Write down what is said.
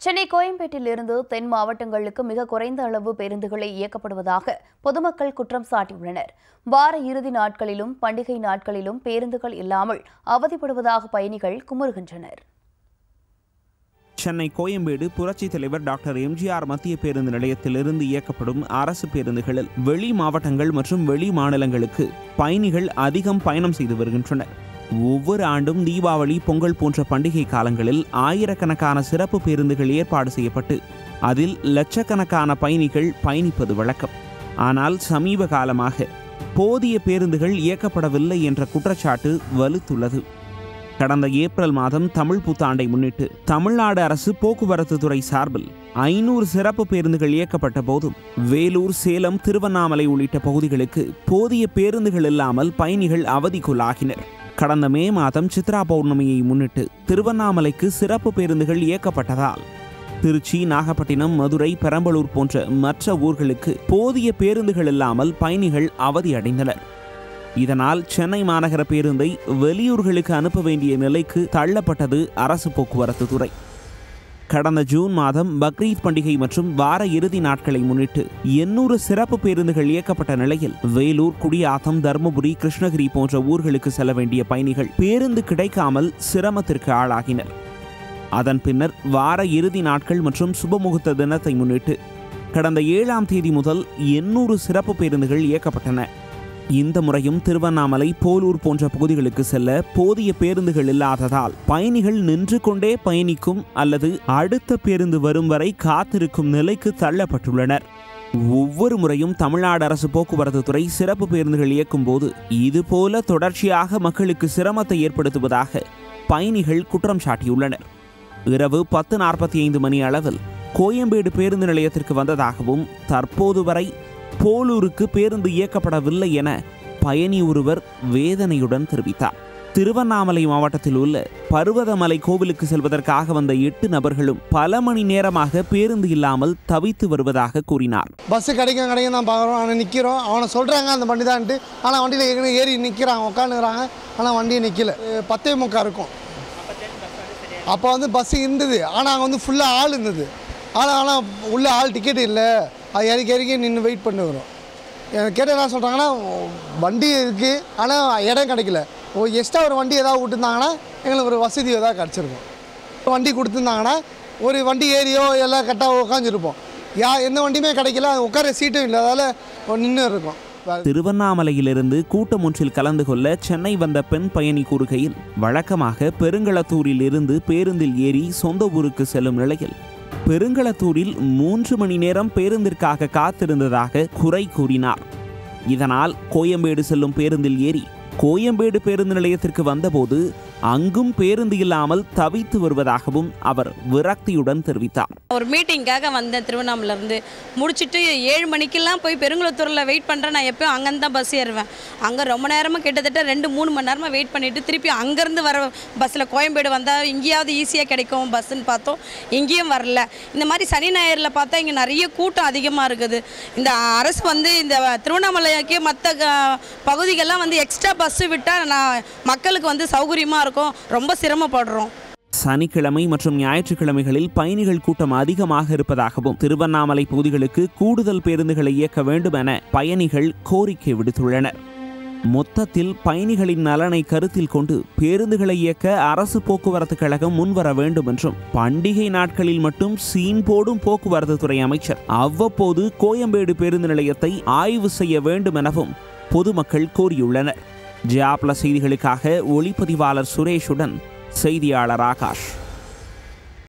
சென்னை கோயம்பேட்டிலிருந்து தென் மாவட்டங்களுக்கு மிக குறைந்த அளவு பேருந்துகளே இயக்கப்படுவதாக பொதுமக்கள் குற்றம் சாட்டியுள்ளனர் வார இறுதி நாட்களிலும் பண்டிகை நாட்களிலும் பேருந்துகள் இல்லாமல் அவதிப்படுவதாக பயணிகள் குமுறுகின்றனர் சென்னை கோயம்பேடு புரட்சித் தலைவர் டாக்டர் எம்ஜிஆர் மத்திய பேருந்து நிலையத்திலிருந்து இயக்கப்படும் அரசு பேருந்துகளில் வெளி மாவட்டங்கள் மற்றும் வெளி மாநிலங்களுக்கு பயணிகள் அதிகம் பயணம் செய்து வருகின்றனர் ஒவ்வொரு ஆண்டும் தீபாவளி பொங்கல் போன்ற பண்டிகை காலங்களில் ஆயிரக்கணக்கான சிறப்பு பேருந்துகள் ஏற்பாடு செய்யப்பட்டு அதில் லட்சக்கணக்கான பயணிகள் பயணிப்பது வழக்கம் ஆனால் சமீப காலமாக போதிய பேருந்துகள் இயக்கப்படவில்லை என்ற குற்றச்சாட்டு வலுத்துள்ளது கடந்த ஏப்ரல் மாதம் தமிழ் புத்தாண்டை முன்னிட்டு தமிழ்நாடு அரசு போக்குவரத்து துறை சார்பில் ஐநூறு சிறப்பு பேருந்துகள் இயக்கப்பட்ட போதும் வேலூர் சேலம் திருவண்ணாமலை உள்ளிட்ட பகுதிகளுக்கு போதிய பேருந்துகள் இல்லாமல் பயணிகள் அவதிக்குள்ளாகினர் கடந்த மே மாதம் சித்ரா பௌர்ணமியை முன்னிட்டு திருவண்ணாமலைக்கு சிறப்பு பேருந்துகள் இயக்கப்பட்டதால் திருச்சி நாகப்பட்டினம் மதுரை பெரம்பலூர் போன்ற மற்ற ஊர்களுக்கு போதிய பேருந்துகள் இல்லாமல் பயணிகள் அவதியடைந்தனர் இதனால் சென்னை மாநகர பேருந்தை வெளியூர்களுக்கு அனுப்ப வேண்டிய நிலைக்கு தள்ளப்பட்டது அரசு போக்குவரத்து துறை கடந்த ஜூன் மாதம் பக்ரீத் பண்டிகை மற்றும் வார இறுதி நாட்களை முன்னிட்டு எண்ணூறு சிறப்பு பேருந்துகள் இயக்கப்பட்ட நிலையில் வேலூர் குடியாத்தம் தருமபுரி கிருஷ்ணகிரி போன்ற ஊர்களுக்கு செல்ல வேண்டிய பயணிகள் பேருந்து கிடைக்காமல் சிரமத்திற்கு ஆளாகினர் அதன் பின்னர் வார இறுதி நாட்கள் மற்றும் சுபமுகூர்த்த தினத்தை முன்னிட்டு கடந்த ஏழாம் தேதி முதல் எண்ணூறு சிறப்பு பேருந்துகள் இயக்கப்பட்டன இந்த முறையும் திருவண்ணாமலை போலூர் போன்ற பகுதிகளுக்கு செல்ல போதிய பேருந்துகள் இல்லாததால் பயணிகள் நின்று கொண்டே பயணிக்கும் அல்லது அடுத்த பேருந்து வரும் வரை காத்திருக்கும் நிலைக்கு தள்ளப்பட்டுள்ளனர் ஒவ்வொரு முறையும் தமிழ்நாடு அரசு போக்குவரத்து துறை சிறப்பு பேருந்துகள் இயக்கும் போது இதுபோல தொடர்ச்சியாக மக்களுக்கு சிரமத்தை ஏற்படுத்துவதாக பயணிகள் குற்றம் சாட்டியுள்ளனர் இரவு பத்து நாற்பத்தி ஐந்து மணி அளவில் கோயம்பேடு பேருந்து நிலையத்திற்கு வந்ததாகவும் தற்போது வரை போலூருக்கு பேருந்து இயக்கப்படவில்லை என பயணி ஒருவர் வேதனையுடன் தெரிவித்தார் திருவண்ணாமலை மாவட்டத்தில் உள்ள பர்வதமலை கோவிலுக்கு செல்வதற்காக வந்த எட்டு நபர்களும் பல மணி நேரமாக பேருந்து இல்லாமல் தவித்து வருவதாக கூறினார் பஸ்ஸு கிடைக்கும் கிடைக்கும் தான் பார்க்குறோம் ஆனால் நிற்கிறோம் அவனை சொல்கிறாங்க அந்த வண்டி தான்ட்டு ஆனால் வண்டியில் ஏற்கனவே ஏறி நிற்கிறாங்க உட்காந்துக்கிறாங்க ஆனால் வண்டியை நிற்கல பத்தே முக்கா இருக்கும் அப்போ வந்து பஸ்ஸு இருந்தது ஆனால் அங்கே வந்து ஃபுல்லாக ஆள் இருந்தது ஆனால் ஆனால் உள்ள ஆள் டிக்கெட் இல்லை அது இறக்கி இறக்கி நின்று வெயிட் பண்ணுகிறோம் கேட்டால் என்ன சொல்கிறாங்கன்னா வண்டி இருக்குது ஆனால் இடம் கிடைக்கல ஓ எக்ஸ்ட்ரா ஒரு வண்டி ஏதாவது விட்டுருந்தாங்கன்னா எங்களுக்கு ஒரு வசதி ஏதாவது கிடச்சிருக்கும் வண்டி கொடுத்துருந்தாங்கன்னா ஒரு வண்டி ஏறியோ எல்லாம் கரெக்டாக உட்காந்துருப்போம் யா எந்த வண்டியுமே கிடைக்கல உட்கார சீட்டும் இல்லை அதால் நின்று இருக்கும் வேற- திருவண்ணாமலையிலிருந்து கூட்டம் ஒன்றில் கலந்து கொள்ள சென்னை வந்த பெண் பயணி கூறுகையில் வழக்கமாக பெருங்களத்தூரில் இருந்து பேருந்தில் ஏறி சொந்த ஊருக்கு செல்லும் நிலையில் பெருங்களத்தூரில் மூன்று மணி நேரம் பேருந்திற்காக காத்திருந்ததாக குறை கூறினார் இதனால் கோயம்பேடு செல்லும் பேருந்தில் ஏறி கோயம்பேடு பேருந்து நிலையத்திற்கு வந்தபோது அங்கும் பேருந்து இல்லாமல் தவித்து வருவதாகவும் அவர் விரக்தியுடன் தெரிவித்தார் ஒரு மீட்டிங்காக வந்தேன் திருவண்ணாமலேருந்து முடிச்சுட்டு ஏழு மணிக்கெல்லாம் போய் பெருங்குளத்தூரில் வெயிட் பண்ணுறேன் நான் எப்பயும் அங்கேருந்து தான் பஸ் ஏறுவேன் அங்கே ரொம்ப நேரமாக கிட்டத்தட்ட ரெண்டு மூணு மணி நேரமாக வெயிட் பண்ணிவிட்டு திருப்பி அங்கேருந்து வர பஸ்ஸில் கோயம்பேடு வந்தால் இங்கேயாவது ஈஸியாக கிடைக்கும் பஸ்ஸுன்னு பார்த்தோம் இங்கேயும் வரல இந்த மாதிரி சனி ஞாயிறில் பார்த்தா இங்கே நிறைய கூட்டம் அதிகமாக இருக்குது இந்த அரசு வந்து இந்த திருவண்ணாமலைக்கு மற்ற பகுதிகள்லாம் வந்து எக்ஸ்ட்ரா பஸ்ஸு விட்டால் நான் மக்களுக்கு வந்து சௌகரியமாக இருக்கும் ரொம்ப சிரமப்படுறோம் சனிக்கிழமை மற்றும் ஞாயிற்றுக்கிழமைகளில் பயணிகள் கூட்டம் அதிகமாக இருப்பதாகவும் திருவண்ணாமலை பகுதிகளுக்கு கூடுதல் பேருந்துகளை இயக்க வேண்டும் என பயணிகள் கோரிக்கை விடுத்துள்ளனர் மொத்தத்தில் பயணிகளின் நலனை கருத்தில் கொண்டு பேருந்துகளை இயக்க அரசு போக்குவரத்து கழகம் முன்வர வேண்டும் என்றும் பண்டிகை நாட்களில் மட்டும் சீன் போடும் போக்குவரத்து துறை அமைச்சர் அவ்வப்போது கோயம்பேடு பேருந்து நிலையத்தை ஆய்வு செய்ய வேண்டும் எனவும் பொதுமக்கள் கோரியுள்ளனர் ஜியாப்ல செய்திகளுக்காக ஒளிப்பதிவாளர் சுரேஷுடன் செய்தியாளர் ஆகாஷ்